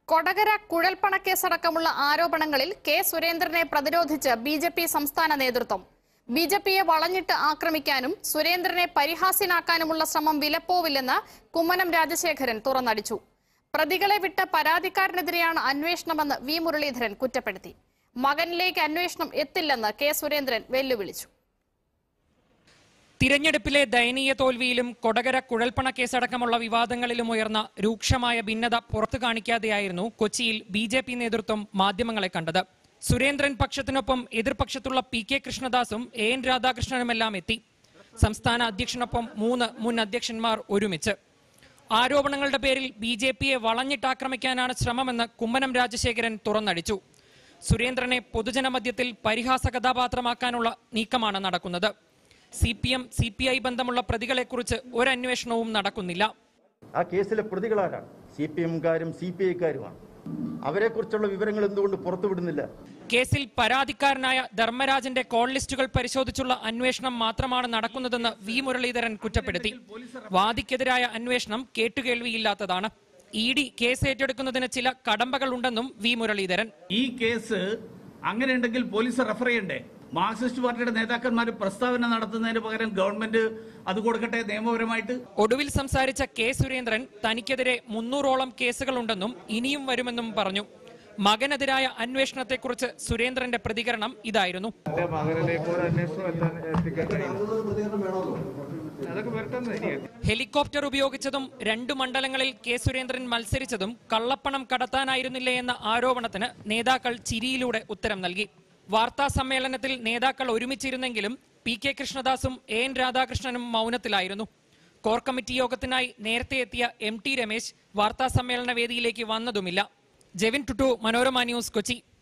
കൊടകര കുഴൽപ്പണക്കേസടക്കമുള്ള ആരോപണങ്ങളിൽ കെ സുരേന്ദ്രനെ പ്രതിരോധിച്ച് B J P സംസ്ഥാന നേതൃത്വം ബി ജെ പിയെ വളഞ്ഞിട്ട് ആക്രമിക്കാനും സുരേന്ദ്രനെ പരിഹാസ്യനാക്കാനുമുള്ള ശ്രമം വിലപ്പോവില്ലെന്ന് കുമ്മനം രാജശേഖരൻ തുറന്നടിച്ചു പ്രതികളെ വിട്ട പരാതിക്കാരനെതിരെയാണ് അന്വേഷണമെന്ന് വി മുരളീധരൻ കുറ്റപ്പെടുത്തി മകനിലേക്ക് അന്വേഷണം എത്തില്ലെന്ന് കെ സുരേന്ദ്രൻ വെല്ലുവിളിച്ചു തിരഞ്ഞെടുപ്പിലെ ദയനീയ തോൽവിയിലും കൊടകര കുഴൽപ്പണ കേസടക്കമുള്ള വിവാദങ്ങളിലും ഉയർന്ന രൂക്ഷമായ ഭിന്നത പുറത്തു കാണിക്കാതെയായിരുന്നു കൊച്ചിയിൽ ബി ജെ പി നേതൃത്വം മാധ്യമങ്ങളെ കണ്ടത് സുരേന്ദ്രൻ പക്ഷത്തിനൊപ്പം എതിർപക്ഷത്തുള്ള പി കെ കൃഷ്ണദാസും എ എൻ രാധാകൃഷ്ണനുമെല്ലാം എത്തി സംസ്ഥാന അധ്യക്ഷനൊപ്പം മൂന്ന് മുൻ അധ്യക്ഷന്മാർ ഒരുമിച്ച് ആരോപണങ്ങളുടെ പേരിൽ ബി ജെ പിയെ വളഞ്ഞിട്ടാക്രമിക്കാനാണ് ശ്രമമെന്ന് കുമ്മനം രാജശേഖരൻ തുറന്നടിച്ചു സുരേന്ദ്രനെ പൊതുജനമധ്യത്തിൽ പരിഹാസ കഥാപാത്രമാക്കാനുള്ള നീക്കമാണ് നടക്കുന്നത് C P M C P I ബന്ധമുള്ള പ്രതികളെക്കുറിച്ച് ഒരന്വേഷണവും നടക്കുന്നില്ല ആ കേസിലെ പ്രതികളാരാണ് സി പി എംകാരും സി പി ഐക്കാരുമാണ് അവരെക്കുറിച്ചുള്ള വിവരങ്ങൾ എന്തുകൊണ്ട് പുറത്തുവിടുന്നില്ല കേസിൽ പരാതിക്കാരനായ ധർമ്മരാജന്റെ കോൾ ലിസ്റ്റുകൾ പരിശോധിച്ചുള്ള അന്വേഷണം മാത്രമാണ് നടക്കുന്നതെന്ന് വി മുരളീധരൻ കുറ്റപ്പെടുത്തി വാദിക്കെതിരായ അന്വേഷണം കേട്ടുകേൾവിയില്ലാത്തതാണ് ഇ ഡി കേസ് ഏറ്റെടുക്കുന്നതിന് ചില കടമ്പകളുണ്ടെന്നും വി മുരളീധരൻ ഈ കേസ് അങ്ങനെ ഉണ്ടെങ്കിൽ പോലീസ് റെഫർ ചെയ്യണ്ടേ മാർക്സിസ്റ്റ് പാർട്ടിയുടെ നേതാക്കന്മാർ പ്രസ്താവന നടത്തുന്നതിന് പകരം ഗവൺമെന്റ് അത് കൊടുക്കട്ടെ നിയമപരമായിട്ട് ഒടുവിൽ സംസാരിച്ച കെ സുരേന്ദ്രൻ തനിക്കെതിരെ മുന്നൂറോളം കേസുകളുണ്ടെന്നും ഇനിയും വരുമെന്നും പറഞ്ഞു മകനെതിരായ അന്വേഷണത്തെക്കുറിച്ച് സുരേന്ദ്രന്റെ പ്രതികരണം ഇതായിരുന്നു എന്റെ മകനിലേക്ക് ഒരു അന്വേഷണം എത്താൻ എത്തിക്കാൻ കഴിയില്ല അതൊക്കെ വരട്ടെന്ന് ഇനി ഹെലികോപ്റ്റർ ഉപയോഗിച്ചതും രണ്ടു മണ്ഡലങ്ങളിൽ കെ സുരേന്ദ്രൻ മത്സരിച്ചതും കള്ളപ്പണം കടത്താനായിരുന്നില്ലേ എന്ന ആരോപണത്തിന് നേതാക്കൾ ചിരിയിലൂടെ ഉത്തരം നൽകി വാർത്താ സമ്മേളനത്തിൽ നേതാക്കൾ ഒരുമിച്ചിരുന്നെങ്കിലും പി കെ കൃഷ്ണദാസും എ എൻ രാധാകൃഷ്ണനും മൗനത്തിലായിരുന്നു കോർ കമ്മിറ്റി യോഗത്തിനായി നേരത്തെ എത്തിയ എം ടി രമേശ് വാർത്താ സമ്മേളന വേദിയിലേക്ക് വന്നതുമില്ല ജെവിൻ ടുട്ടു മനോരമ ന്യൂസ് കൊച്ചി